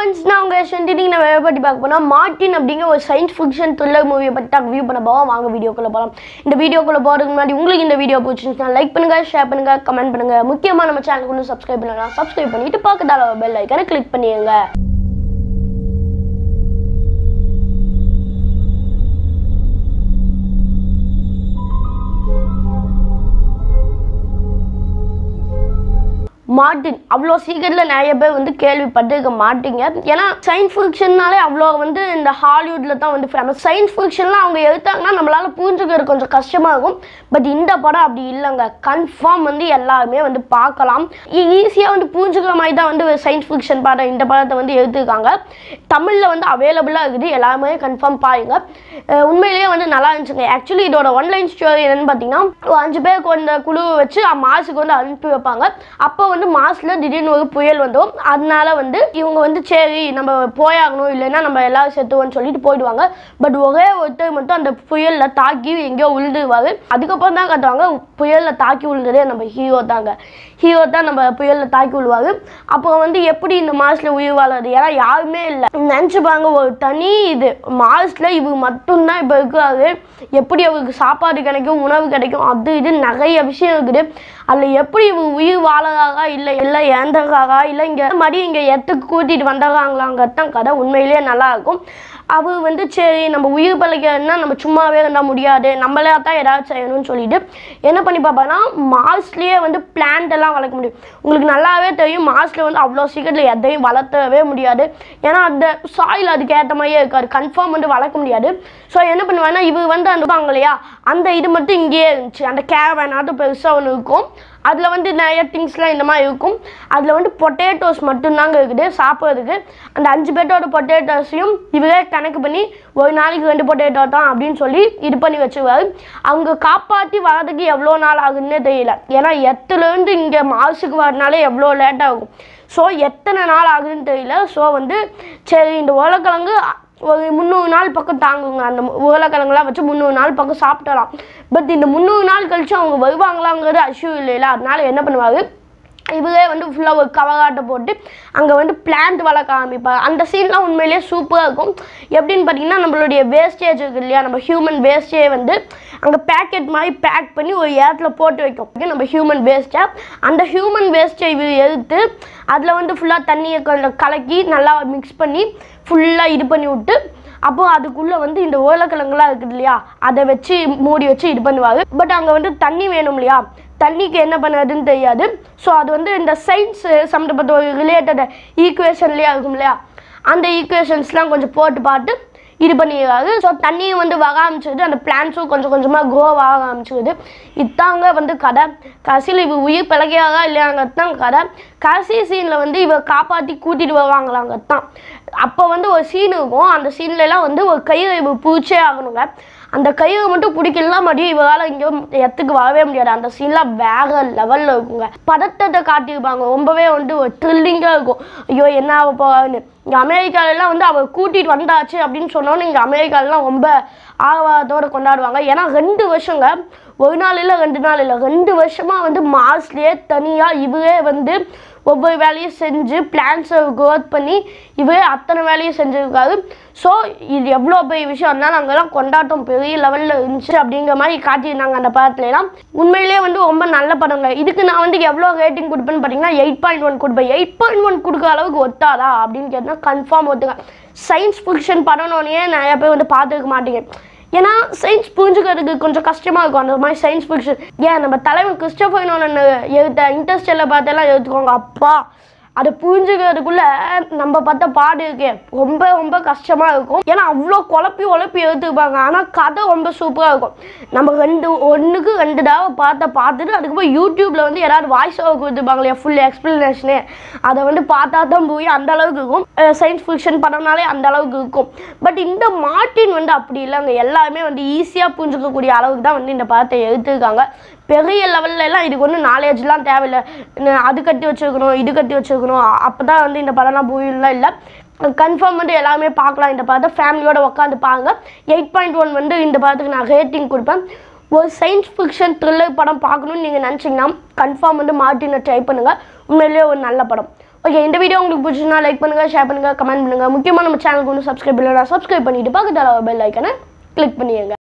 friends நான் உங்கள் சென்டினிங் நம்ம எதை பற்றி பார்க்க போனால் மார்டின் அப்படிங்கிற ஒரு சயின்ஸ் ஃபிக்ஷன் த்ரில்லர் மூவியை பற்றி தான் வியூ பண்ண போவோம் வாங்க வீடியோக்குள்ளே போகலாம் இந்த வீடியோக்குள்ளே போகிறதுக்கு முன்னாடி உங்களுக்கு இந்த வீடியோ பிடிச்சிருந்துச்சுன்னா லைக் பண்ணுங்கள் ஷேர் பண்ணுங்கள் கமெண்ட் பண்ணுங்கள் முக்கியமாக நம்ம சேனலுக்கு ஒன்றும் சப்ஸ்கிரைப் பண்ணலாம் சப்ஸ்கிரைப் பண்ணிட்டு பக்கத்தால பெல் ஐக்கனை கிளிக் பண்ணிடுங்க மார்டின் அவ்வளோ சீக்கிரத்தில் நிறைய பேர் வந்து கேள்விப்பட்டிருக்க மாட்டீங்க ஏன்னா சயின்ஸ் ஃபிக்ஷன்னாலே அவ்வளோ வந்து இந்த ஹாலிவுட்டில் தான் வந்து ஃபேமஸ் சயின்ஸ் ஃபிக்ஷன்லாம் அவங்க எடுத்தாங்கன்னா நம்மளால் புரிஞ்சுக்கிறது கொஞ்சம் கஷ்டமாக இருக்கும் பட் இந்த படம் அப்படி இல்லைங்க கன்ஃபார்ம் வந்து எல்லாருமே வந்து பார்க்கலாம் ஈஸியாக வந்து புரிஞ்சுக்கிற மாதிரி தான் வந்து சயின்ஸ் ஃபிக்ஷன் படம் இந்த படத்தை வந்து எடுத்துருக்காங்க தமிழில் வந்து அவைலபிளாக இருக்குது எல்லாருமே கன்ஃபார்ம் பாருங்க அஹ் உண்மையிலேயே வந்து நல்லா இருந்துச்சுங்க ஆக்சுவலி இதோட ஒன்லைன் ஸ்டோரி என்னன்னு பார்த்தீங்கன்னா ஒரு அஞ்சு பேர் கொண்ட குழுவை வச்சு மாசுக்கு வந்து அனுப்பி வைப்பாங்க அப்போ வந்து மாசில் திடீர்னு ஒரு புயல் வந்தோம் அதனால வந்து இவங்க வந்து சரி நம்ம போயாகணும் இல்லைன்னா நம்ம எல்லாரும் செத்துவோம்னு சொல்லிட்டு போயிடுவாங்க பட் ஒரே ஒருத்தர் மட்டும் அந்த புயலில் தாக்கி எங்கேயோ விழுந்துருவாரு அதுக்கப்புறம் தான் காட்டுவாங்க புயலில் தாக்கி விழுந்ததே நம்ம ஹீரோ தாங்க ஹீரோ தான் நம்ம புயலில் தாக்கி விழுவாரு அப்போ வந்து எப்படி இந்த மாசில் உயிர் வாழறது ஏன்னா யாருமே இல்லை நினச்சி பாருங்க ஒரு தனி இது மாசில் இவர் மட்டும்தான் இப்போ இருக்காரு எப்படி அவருக்கு சாப்பாடு கிடைக்கும் உணவு கிடைக்கும் அது இது நிறைய விஷயம் இருக்குது அதில் எப்படி இவர் உயிர் வாழறாரா இல்லை இல்லை இறந்துறாரா இல்லை இங்கே மறுபடியும் இங்கே எத்துக்கு கூட்டிகிட்டு வந்தாங்களாங்கிறது தான் கதை உண்மையிலேயே நல்லா இருக்கும் அவர் வந்து சரி நம்ம உயிர் பழகிறதுனா நம்ம சும்மாவே இருந்தால் முடியாது நம்மளே தான் ஏதாவது செய்யணும்னு சொல்லிட்டு என்ன பண்ணி பார்ப்பாங்கன்னா மாஸ்லேயே வந்து பிளான்ட் எல்லாம் வளர்க்க முடியும் உங்களுக்கு நல்லாவே தெரியும் மாஸ்ல வந்து அவ்வளோ சீக்கிரத்தில் எதையும் வளர்த்தவே முடியாது ஏன்னா அந்த சாயில் அதுக்கு ஏற்ற மாதிரியே இருக்காது கன்ஃபார்ம் வந்து வளர்க்க முடியாது ஸோ என்ன பண்ணுவாங்கன்னா இவர் வந்து அனுப்பாங்க இல்லையா அந்த இது மட்டும் இங்கேயே இருந்துச்சு அந்த கேரவேன் அது பெருசாக ஒன்று இருக்கும் அதில் வந்து நிறைய திங்ஸ்லாம் இந்த மாதிரி இருக்கும் அதில் வந்து பொட்டேட்டோஸ் மட்டும்தாங்க இருக்குது சாப்பிட்றதுக்கு அந்த அஞ்சு பேட்டோட பொட்டேட்டோஸையும் இவரே கணக்கு பண்ணி ஒரு நாளைக்கு ரெண்டு பொட்டேட்டோ தான் அப்படின்னு சொல்லி இது பண்ணி வச்சுருவாரு அவங்க காப்பாற்றி வரதுக்கு எவ்வளோ நாள் ஆகுதுன்னே தெரியல ஏன்னா எத்துலேருந்து இங்கே மாசுக்கு வரனாலே எவ்வளோ லேட் ஆகும் ஸோ எத்தனை நாள் ஆகுதுன்னு தெரியல ஸோ வந்து சரி இந்த உருளைக்கிழங்கு ஒரு முந்நூறு நாள் பக்கம் தாங்குங்க அந்த உருளைக்கிழங்குலாம் வச்சு முந்நூறு நாள் பக்கம் சாப்பிடலாம் பட் இந்த முந்நூறு நாள் கழிச்சு அவங்க வருவாங்களாங்கிறது அஷ்யூ இல்லைல்ல அதனால என்ன பண்ணுவாரு இவரே வந்து ஃபுல்லாக ஒரு கவகாட்டை போட்டு அங்கே வந்து பிளான்ட் வளர்க்க ஆரம்பிப்பார் அந்த சீன்லாம் உண்மையிலேயே சூப்பராக இருக்கும் எப்படின்னு பார்த்தீங்கன்னா நம்மளுடைய வேஸ்டேஜ் இருக்கு இல்லையா நம்ம ஹியூமன் வேஸ்டே வந்து அங்கே பேக்கெட் மாதிரி பேக் பண்ணி ஒரு இடத்துல போட்டு வைக்கும் நம்ம ஹியூமன் வேஸ்ட்டை அந்த ஹியூமன் வேஸ்ட்டை இவர் எடுத்து அதில் வந்து ஃபுல்லாக தண்ணியை கொஞ்சம் கலக்கி நல்லா மிக்ஸ் பண்ணி ஃபுல்லாக இது பண்ணி விட்டு அப்போ அதுக்குள்ளே வந்து இந்த உருளைக்கிழங்குலாம் இருக்குது இல்லையா அதை வச்சு மூடி வச்சு இது பண்ணுவார் பட் அங்கே வந்து தண்ணி வேணும் இல்லையா தண்ணிக்கு என்ன பண்ணுறதுன்னு தெரியாது ஸோ அது வந்து இந்த சயின்ஸ் சம்மந்தப்பட்ட ஒரு ரிலேட்டட் ஈக்குவேஷன்லேயே இருக்கும் இல்லையா அந்த ஈக்குவேஷன்ஸ்லாம் கொஞ்சம் போட்டு பார்த்து இது பண்ணிடுறாரு ஸோ தண்ணியும் வந்து வர ஆரம்பிச்சிருது அந்த பிளான்ஸும் கொஞ்சம் கொஞ்சமாக க்ரோ ஆக ஆரம்பிச்சிருது இதாங்க வந்து கதை கடைசியில் இவர் உயிர் பிழைக்கிறாரா இல்லையாங்கிறது தான் கதை கடைசி சீனில் வந்து இவர் காப்பாற்றி கூட்டிகிட்டு வருவாங்களாங்கிறது தான் அப்போ வந்து ஒரு சீன் இருக்கும் அந்த சீன்லலாம் வந்து ஒரு கயிறு இவர் பிடிச்சே ஆகணுங்க அந்த கயிறு மட்டும் பிடிக்கலாம் மறுபடியும் இவரால் இங்கே எத்துக்கு வரவே முடியாது அந்த சீன்லாம் வேற லெவலில் இருக்குங்க பதட்டத்தை காட்டியிருப்பாங்க ரொம்பவே வந்து ஒரு த்ரில்லிங்காக இருக்கும் ஐயோ என்ன ஆக போகாதுன்னு இங்கே அமெரிக்காலெல்லாம் வந்து அவர் கூட்டிகிட்டு வந்தாச்சு அப்படின்னு சொன்னோன்னே இங்கே அமெரிக்காலெலாம் ரொம்ப ஆர்வத்தோடு கொண்டாடுவாங்க ஏன்னா ரெண்டு வருஷங்க ஒரு நாள் இல்லை ரெண்டு நாள் இல்லை ரெண்டு வருஷமாக வந்து மாஸ்லேயே தனியாக இவரே வந்து ஒவ்வொரு வேலையும் செஞ்சு பிளான்ஸை க்ரோத் பண்ணி இவரே அத்தனை வேலையும் செஞ்சுருக்காரு ஸோ இது எவ்வளோ பெரிய விஷயம் அதனால அங்கெல்லாம் கொண்டாட்டம் பெரிய லெவலில் இருந்துச்சு அப்படிங்கிற மாதிரி காட்டியிருந்தாங்க அந்த படத்துலலாம் உண்மையிலேயே வந்து ரொம்ப நல்ல படங்க இதுக்கு நான் வந்து எவ்வளோ ரேட்டிங் கொடுப்பேன்னு பார்த்தீங்கன்னா எயிட் பாயிண்ட் ஒன் கொடுப்பேன் எயிட் பாயிண்ட் ஒன் கொடுக்குற அளவுக்கு ஒத்தாதா அப்படின்னு கேட்டால் கன்ஃபார்ம் ஒத்துக்க சயின்ஸ் ஃபிக்ஷன் படம்னோடனே நிறைய பேர் வந்து பார்த்துருக்க மாட்டேங்க ஏன்னா சயின்ஸ் புரிஞ்சுக்கிறதுக்கு கொஞ்சம் கஷ்டமாக இருக்கும் அந்த மாதிரி சயின்ஸ் ஃபிக்ஷன் ஏன் நம்ம தலைவன் கிறிஸ்டபர் நோலன் எழுத்த இன்ட்ரெஸ்டெல்லாம் பார்த்தெல்லாம் எடுத்துக்கோங்க அப்பா அதை புரிஞ்சுக்கிறதுக்குள்ள நம்ம பார்த்த பாடு இருக்கே ரொம்ப ரொம்ப கஷ்டமாக இருக்கும் ஏன்னா அவ்வளோ குழப்பி உழப்பி எடுத்துப்பாங்க ஆனால் கதை ரொம்ப சூப்பராக இருக்கும் நம்ம ரெண்டு ஒன்றுக்கு ரெண்டு தடவை பார்த்த பார்த்துட்டு அதுக்கப்புறம் யூடியூப்பில் வந்து யாராவது வாய்ஸ் ஓவர் கொடுத்துருப்பாங்க இல்லையா ஃபுல் எக்ஸ்பிளனேஷனே அதை வந்து பார்த்தா தான் போய் அந்த அளவுக்கு இருக்கும் சயின்ஸ் ஃபிக்ஷன் படம்னாலே அந்த அளவுக்கு இருக்கும் பட் இந்த மார்ட்டின் வந்து அப்படி இல்லைங்க எல்லாருமே வந்து ஈஸியாக புரிஞ்சுக்கக்கூடிய அளவுக்கு தான் வந்து இந்த படத்தை எடுத்துருக்காங்க பெரிய லெவல்ல எல்லாம் இதுக்கு ஒன்றும் நாலேஜ்லாம் தேவையில்லை இன்னும் அது கட்டி வச்சுருக்கணும் இது கட்டி வச்சுருக்கணும் அப்போ தான் வந்து இந்த படம்லாம் புரியலாம் இல்லை கன்ஃபார்ம் வந்து எல்லாமே பார்க்கலாம் இந்த படத்தை ஃபேமிலியோட உட்காந்து பாருங்க எயிட் பாயிண்ட் ஒன் வந்து இந்த படத்துக்கு நான் ரேட்டிங் கொடுப்பேன் ஒரு சயின்ஸ் ஃபிக்ஷன் த்ரில்லர் படம் பார்க்கணும்னு நீங்கள் நினச்சிங்கன்னா கன்ஃபார்ம் வந்து மார்ட்டினை ட்ரை பண்ணுங்கள் உண்மையிலேயே ஒரு நல்ல படம் ஓகே இந்த வீடியோ உங்களுக்கு பிடிச்சிருந்தா லைக் பண்ணுங்க ஷேர் பண்ணுங்க கமெண்ட் பண்ணுங்க முக்கியமாக நம்ம சேனலுக்கு வந்து சப்ஸ்கிரைப் இல்லைனா சப்ஸ்கிரைப் பண்ணிட்டு பக்கத்தில் பெல் ஐக்கனை கிளிக் பண்ணிடுங்க